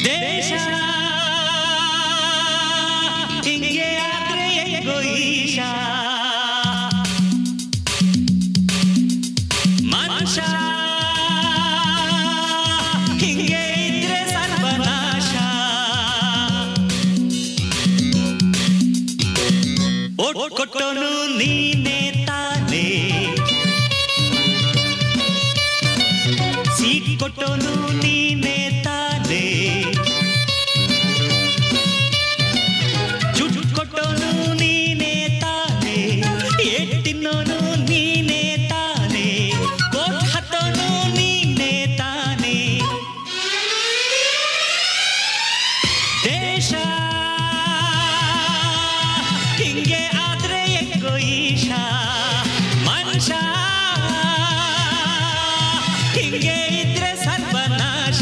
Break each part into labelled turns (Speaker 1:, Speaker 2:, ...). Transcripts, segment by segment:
Speaker 1: ದೇಶ ಹಿಂಗೆ ಆದ್ರೆ ಹೆಂಗೋ ಈಶ ಮನುಷ್ಯ ಹಿಂಗೆ ಇದ್ರೆ ಸರ್ವನಾಶ ಓಟ್ ಕೊಟ್ಟೋನು ನೀನೇ ತಾನೇ ಸೀಟ್ ಕೊಟ್ಟೋನು ನೀನೇ ತಾನೇ ಜುಟ್ ಕೊಟ್ಟೋನು ನೀನೇ ತಾನೇ ಏಟ್ ತಿನ್ನೋನು ನೀನೇ ತಾನೇ ಕೋಟ್ ಹತ್ತೋನು ನೀನೇ ತಾನೇ ದೇಶ ಹಿಂಗೆ ಆದ್ರೆ ಹೆಂಗೋ ಈಶ ಮನುಷ್ಯ ಹಿಂಗೆ ಇದ್ರೆ ಸರ್ವನಾಶ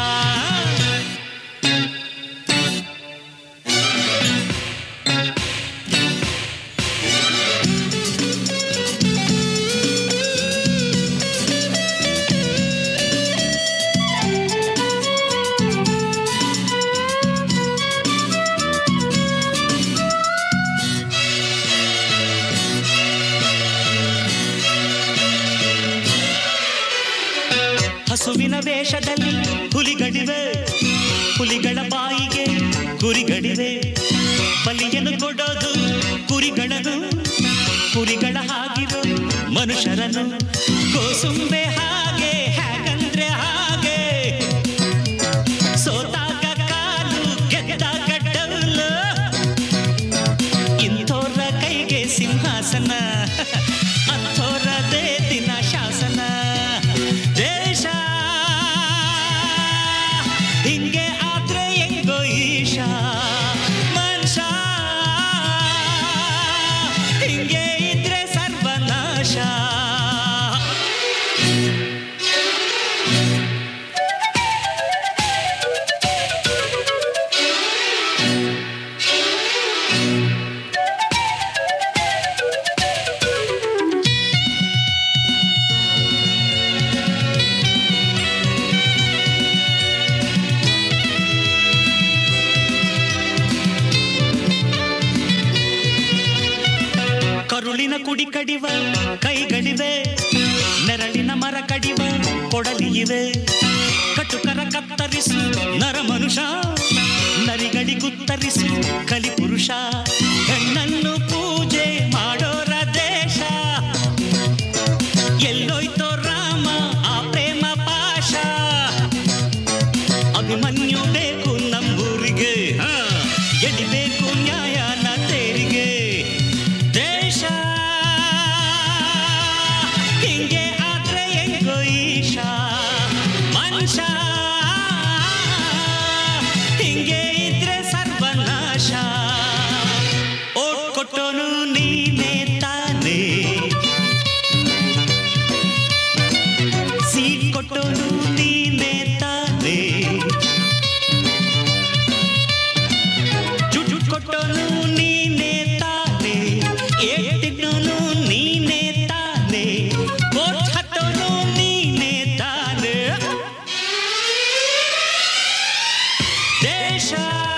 Speaker 1: ಹಸುವಿನ ವೇಷದಲ್ಲಿ ಹುಲಿಗಳಿವೆ ಹುಲಿಗಳ ಬಾಯಿಗೆ ಕುರಿಗಳಿವೆ ಬಲಿಯನ್ನು ಕೊಡೋದು ಕುರಿಗಳನ್ನು ಕುರಿಗಳ ಹಾಗಿರೋ ಮನುಷ್ಯರನ್ನು ಕೋಸುಂಬೆ ಹಾಗೆ ಹೇಗಂದ್ರೆ ಹಾಗೆ ಸೋತಾಗ ಕಾಲು ಗೆದ್ದಾಗ ಡೌಲು ಇಂಥೋರ ಕೈಗೆ ಸಿಂಹಾಸನ ಅಂಥೋರದೇ ದಿನ ಶಾಸನ ದೇಶ ಹಿಂಗೆ ಆದ್ರೆ ಹೆಂಗೋ ಈಶ ಮನುಷ್ಯ ಹಿಂಗೆ ಇದ್ರೆ ಸರ್ವನಾಶ ಕರುಳಿನ ಕುಡಿ ಕಡಿವ ಕೈಗಳಿವೆ ನೆರಳಿನ ಮರ ಕಡಿವ ಕೊಡಲಿಯಿವೆ ಕಟುಕರ ಕತ್ತರಿಸು ನರ ಮನುಷ್ಯ ನರಿಗಳಿಗುತ್ತರಿಸು ಕಲಿಪುರುಷ ಹೆಣ್ಣನ್ನು ಪೂಜೆ ಮಾಡೋರ ದೇಶ ಎಲ್ಲೋಯ್ತೋ ರಾಮ ಆ ಪ್ರೇಮ ಪಾಶ ಅಭಿಮನ್ಯು ಬೇಕು ನಮ್ಮೂರಿಗೆ ಹಾ, ಎಡಿಬೇಕು ನ್ಯಾಯನ ತೇರಿಗೆ ದೇಶ ಹಿಂಗೆ ಆದ್ರೆ ಹೆಂಗೋ ಈಶ ಮನುಷ್ಯ ಹಿಂಗೆ ಇದ್ರೆ ಸರ್ವನಾಶ ಓಟ್ ಕೊಟ್ಟೋನು ನೀನೇ ತಾನೇ ಸೀಟ್ ಕೊಟ್ಟೋನು ನೀನೇ ತಾನೇ ಜುಟ್ ಕೊಟ್ಟೋನು ನೀನೇ ತಾನೇ ಏಟಿನೋನು ನೀನೇ ತಾನೇ ಕೋಟ್ ಹತ್ತೋನು ನೀನೇ ತಾನೇ ದೇಶ